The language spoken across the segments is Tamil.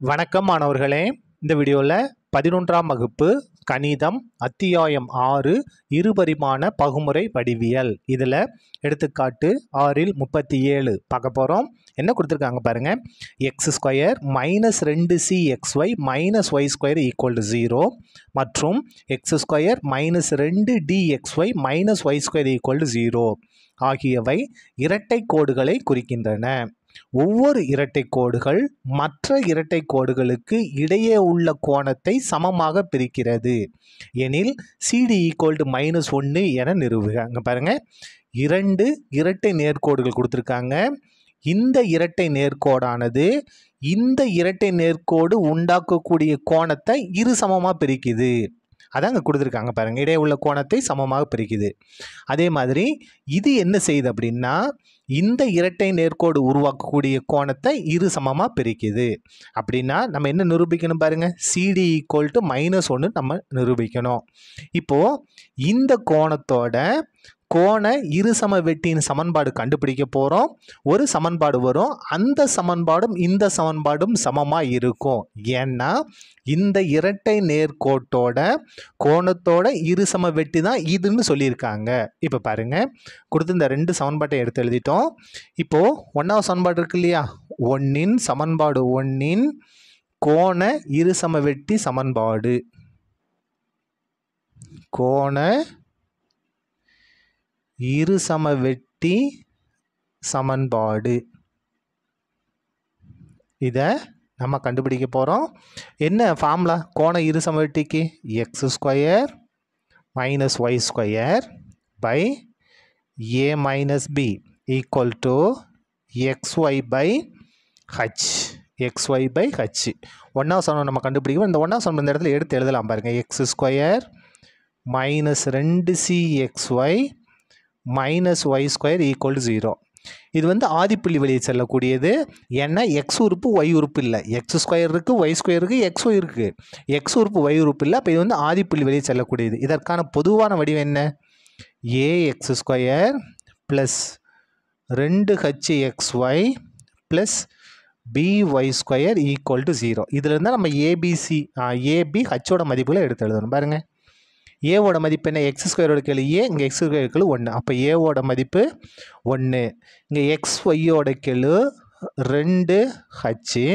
வணக்கம் மாணவர்களே இந்த வீடியோவில் பதினொன்றாம் வகுப்பு கணிதம் அத்தியாயம் ஆறு இருபரிமாண பகுமுறை வடிவியல் இதில் எடுத்துக்காட்டு ஆறில் முப்பத்தி ஏழு பார்க்க போகிறோம் என்ன கொடுத்துருக்காங்க பாருங்கள் எக்ஸ் ஸ்கொயர் மைனஸ் ரெண்டு c x y minus y square equal to zero மற்றும் எக்ஸ் ஸ்கொயர் மைனஸ் ரெண்டு d x y minus y square equal to zero ஆகியவை இரட்டை கோடுகளை குறிக்கின்றன ஒவ்வொரு இரட்டை கோடுகள் மற்ற இரட்டை கோடுகளுக்கு இடையே உள்ள கோணத்தை சமமாக பிரிக்கிறது எனில் சிடி ஈக்குவல் டு மைனஸ் ஒன்று என நிறுவுக அங்கே பாருங்கள் இரண்டு இரட்டை நேர்கோடுகள் கொடுத்துருக்காங்க இந்த இரட்டை நேர்கோடானது இந்த இரட்டை நேர்கோடு உண்டாக்கக்கூடிய கோணத்தை இரு சமமாக பிரிக்குது அதான் அங்கே கொடுத்துருக்காங்க பாருங்கள் இடையே உள்ள கோணத்தை சமமாக பிரிக்குது அதே மாதிரி இது என்ன செய்யுது அப்படின்னா இந்த இரட்டை நேர்கோடு உருவாக்கக்கூடிய கோணத்தை இரு சமமாக பிரிக்குது அப்படின்னா நம்ம என்ன நிரூபிக்கணும் பாருங்க சிடி ஈக்குவல் டு மைனஸ் ஒன்று நம்ம நிரூபிக்கணும் இப்போது இந்த கோணத்தோட கோண இருசம வெட்டியின் சமன்பாடு கண்டுபிடிக்க போகிறோம் ஒரு சமன்பாடு வரும் அந்த சமன்பாடும் இந்த சமன்பாடும் சமமாக இருக்கும் ஏன்னா இந்த இரட்டை நேர்கோட்டோட கோணத்தோட இருசம வெட்டி தான் இதுன்னு சொல்லியிருக்காங்க இப்போ பாருங்க கொடுத்து இந்த ரெண்டு சமன்பாட்டை எடுத்து எழுதிட்டோம் இப்போது ஒன்றாவது சமன்பாடு இருக்கு இல்லையா ஒன்னின் சமன்பாடு ஒன்னின் கோண இருசம வெட்டி சமன்பாடு கோண இருசம வெட்டி சமன்பாடு இதை நம்ம கண்டுபிடிக்க போகிறோம் என்ன ஃபார்முலா கோண இருசம வெட்டிக்கு x square minus y square by a minus b equal to x y by h x y by h ஒன்றாவது சமம் நம்ம கண்டுபிடிக்கணும் இந்த ஒன்றாவது சமம் இந்த இடத்துல எடுத்து எழுதலாம் பாருங்கள் எக்ஸ் ஸ்கொயர் மைனஸ் ரெண்டு c x y minus y square equal to zero இது வந்து ஆதிப்புள்ளி வெளியே செல்லக்கூடியது ஏன்னா எக்ஸ் உறுப்பு ஒய் உறுப்பு இல்லை எக்ஸ் ஸ்கொயர் இருக்குது ஒய் ஸ்கொயர் இருக்குது எக்ஸ் ஒய் இருக்குது எக்ஸ் உறுப்பு ஒய் உறுப்பு இல்லை அப்போ இது வந்து ஆதிப்புள்ளி வெளியே செல்லக்கூடியது இதற்கான பொதுவான வடிவம் என்ன ஏ எக்ஸ் ஸ்கொயர் ப்ளஸ் ரெண்டு h x y plus b y square equal to zero இதில் இருந்தால் நம்ம ஏபிசி ஏபி ஹச்சோட மதிப்புகளை எடுத்து எழுதணும் பாருங்கள் ஏவோட மதிப்பு என்ன எக்ஸ் ஸ்கொயரோட கீழே ஏ இங்கே எக்ஸ் ஸ்கொயர் கீழே ஒன்று அப்போ ஏவோட மதிப்பு ஒன்று இங்கே எக்ஸ் ஒய்யோட கீழே ரெண்டு ஹச்சு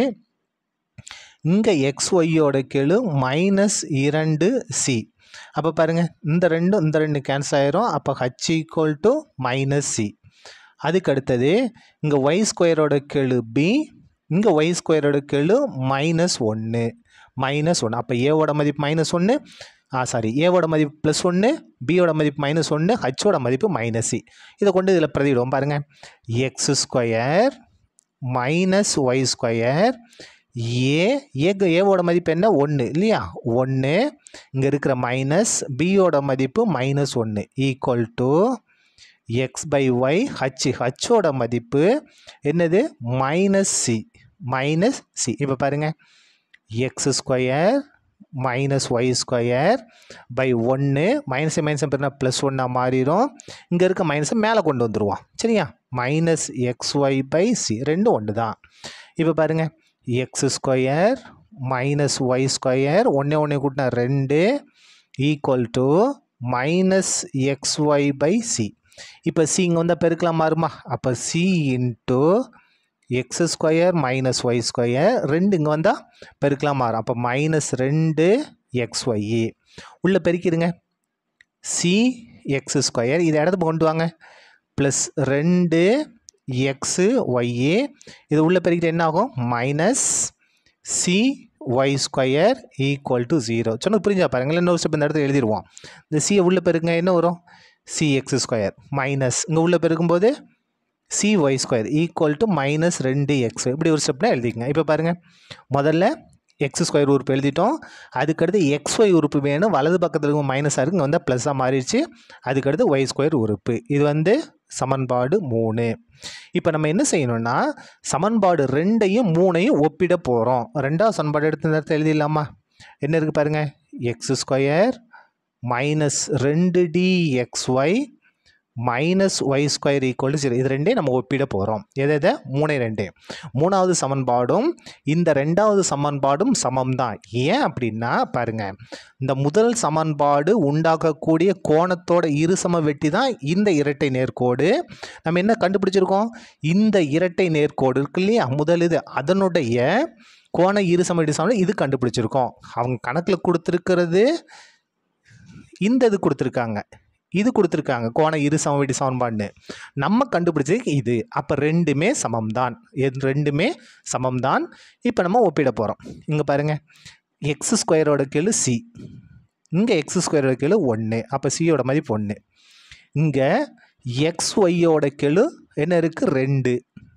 இங்கே எக்ஸ் ஒய்யோட கீழே மைனஸ் இரண்டு சி அப்போ பாருங்கள் இந்த ரெண்டும் இந்த ரெண்டு கேன்சல் ஆயிரும் அப்போ h equal to minus c அதுக்கு அடுத்தது இங்கே ஒய் ஸ்கொயரோட கீழே பி இங்கே ஒய் ஸ்கொயரோட கீழே மைனஸ் ஒன்று மைனஸ் ஒன்று அப்போ ஏவோட மதிப்பு மைனஸ் ஒன்று ஆ சாரி ஏவோட மதிப்பு ப்ளஸ் ஒன்று பியோட மதிப்பு மைனஸ் ஒன்று ஹச்சோட மதிப்பு மைனஸ் சி இதை கொண்டு இதில் பிரதிவிடுவோம் பாருங்கள் x square minus y square a ஏக்கு ஏவோட மதிப்பு என்ன ஒன்று இல்லையா ஒன்று இங்கே இருக்கிற மைனஸ் பியோட மதிப்பு மைனஸ் ஒன்று equal to x by y h ஹச்சோட மதிப்பு என்னது மைனஸ் சி மைனஸ் சி இப்போ பாருங்கள் x square minus y square by ஒன்று மைனஸ் மைனஸ் பிறனா ப்ளஸ் ஒன்னாக மாறிடும் இங்கே இருக்க மைனஸை மேலே கொண்டு வந்துடுவோம் சரியா minus x y by c ரெண்டும் ஒன்று தான் இப்போ பாருங்கள் x square minus y square ஒன்றே ஒன்றே கூட்டினா ரெண்டு equal to minus x y by c இப்போ சி இங்கே வந்தால் பெருக்கலாம் மாறுமா அப்போ c into x square minus y square ரெண்டு இங்கே வந்தால் பெருக்கலாம் மாறும் அப்போ மைனஸ் ரெண்டு எக்ஸ் ஒய் உள்ளே பெருக்கிடுங்க சி எக்ஸ் ஸ்கொயர் இதை இடத்துக்கு கொண்டு வாங்க ப்ளஸ் ரெண்டு எக்ஸு ஒய்ஏ இது உள்ளே பெருக்கிட்டு என்ன ஆகும் minus c y square equal to zero சொன்னது புரிஞ்சா பாருங்களேன் இன்னொரு ஸ்டெப் இந்த இடத்துல எழுதிடுவோம் இந்த சியை உள்ளே பெருக்குங்க என்ன வரும் சி எக்ஸ் ஸ்கொயர் மைனஸ் இங்கே உள்ளே பெருக்கும்போது c y square equal to minus ரெண்டு எக்ஸ் இப்படி ஒரு ஸ்டெப்னா எழுதிக்கங்க இப்போ பாருங்கள் முதல்ல எக்ஸ் ஸ்கொயர் உறுப்பு எழுதிட்டோம் அதுக்கடுத்து எக்ஸ் ஒய் உறுப்பு வேணும் வலது பக்கத்தில் இருக்கும் மைனஸாக இருக்குது இங்கே வந்து ப்ளஸ்ஸாக மாறிடுச்சு அதுக்கடுத்து ஒய் ஸ்கொயர் உறுப்பு இது வந்து சமன்பாடு மூணு இப்போ நம்ம என்ன செய்யணும்னா சமன்பாடு ரெண்டையும் மூணையும் ஒப்பிட போகிறோம் ரெண்டாவது சமன்பாடு எடுத்து இந்த இடத்துல எழுதிடலாமா என்ன இருக்குது பாருங்கள் எக்ஸ் ஸ்கொயர் மைனஸ் ரெண்டு d x y minus y square equal to zero இது ரெண்டையும் நம்ம ஒப்பிட போகிறோம் எதை எதை மூணை ரெண்டு மூணாவது சமன்பாடும் இந்த ரெண்டாவது சமன்பாடும் சமம் தான் ஏன் அப்படின்னா பாருங்க இந்த முதல் சமன்பாடு உண்டாக்கக்கூடிய கோணத்தோட இருசம வெட்டி தான் இந்த இரட்டை நேர்கோடு நம்ம என்ன கண்டுபிடிச்சிருக்கோம் இந்த இரட்டை நேர்கோடு இருக்கு இல்லையா முதல் இது அதனுடைய கோண இருசம வெட்டி சமன் இது கண்டுபிடிச்சிருக்கோம் அவங்க கணக்கில் கொடுத்துருக்கிறது இந்த இது கொடுத்துருக்காங்க இது கொடுத்துருக்காங்க கோண இரு சமவெட்டி சமன்பாடுன்னு நம்ம கண்டுபிடிச்சது இது அப்போ ரெண்டுமே சமம்தான் எது ரெண்டுமே சமம்தான் இப்போ நம்ம ஒப்பிட போகிறோம் இங்கே பாருங்கள் எக்ஸ் ஸ்கொயரோட கீழ் சி இங்கே எக்ஸ் ஸ்கொயரோட கீழ் ஒன்று அப்போ சியோட மதிப்பு ஒன்று இங்கே எக்ஸ் ஒய்யோட கீழ் என்ன இருக்குது ரெண்டு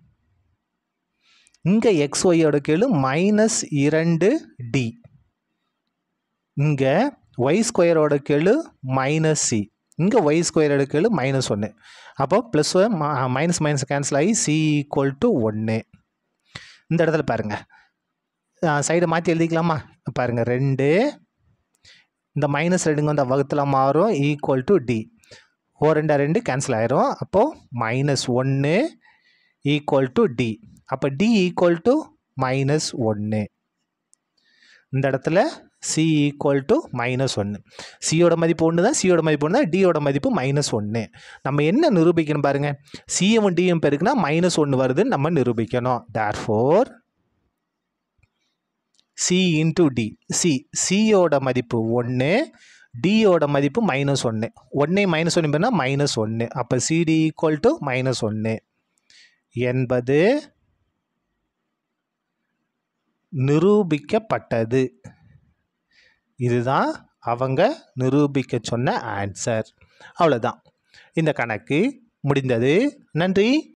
இங்கே எக்ஸ் ஒய்யோட கீழ் மைனஸ் இரண்டு டி இங்கே ஒய் ஸ்கொயரோட கீழ் மைனஸ் சி இங்கே ஒய் ஸ்கொயரோட கீழ் மைனஸ் ஒன்று அப்போ ப்ளஸ் மைனஸ் மைனஸ் கேன்சல் ஆகி சி ஈக்குவல் டு ஒன்று இந்த இடத்துல பாருங்கள் சைடை மாற்றி எழுதிக்கலாமா பாருங்கள் ரெண்டு இந்த மைனஸ் ரெண்டுங்க வந்து வகுத்தில் மாறும் ஈக்குவல் டு டி ஓ ரெண்டா ரெண்டு கேன்சல் ஆயிரும் அப்போது மைனஸ் ஒன்று ஈக்குவல் டு டி அப்போ டி ஈக்குவல் டு மைனஸ் ஒன்று இந்த இடத்துல சி ஈக்குவல் டு மைனஸ் ஒன்று சியோட மதிப்பு ஒன்று தான் சியோட மதிப்பு ஒன்று தான் டியோட மதிப்பு மைனஸ் ஒன்று நம்ம என்ன நிரூபிக்கணும் பாருங்கள் சியும் டியும் பெருக்குனா மைனஸ் ஒன்று வருதுன்னு நம்ம நிரூபிக்கணும் therefore c into d c சியோட மதிப்பு ஒன்று டியோட மதிப்பு மைனஸ் ஒன்று ஒன்றே மைனஸ் ஒன்று பேர்னா மைனஸ் ஒன்று அப்போ சிடி ஈக்குவல் டு மைனஸ் ஒன்று என்பது நிரூபிக்கப்பட்டது இதுதான் அவங்க நிரூபிக்க சொன்ன ஆன்சர் அவ்வளோதான் இந்த கணக்கு முடிந்தது நன்றி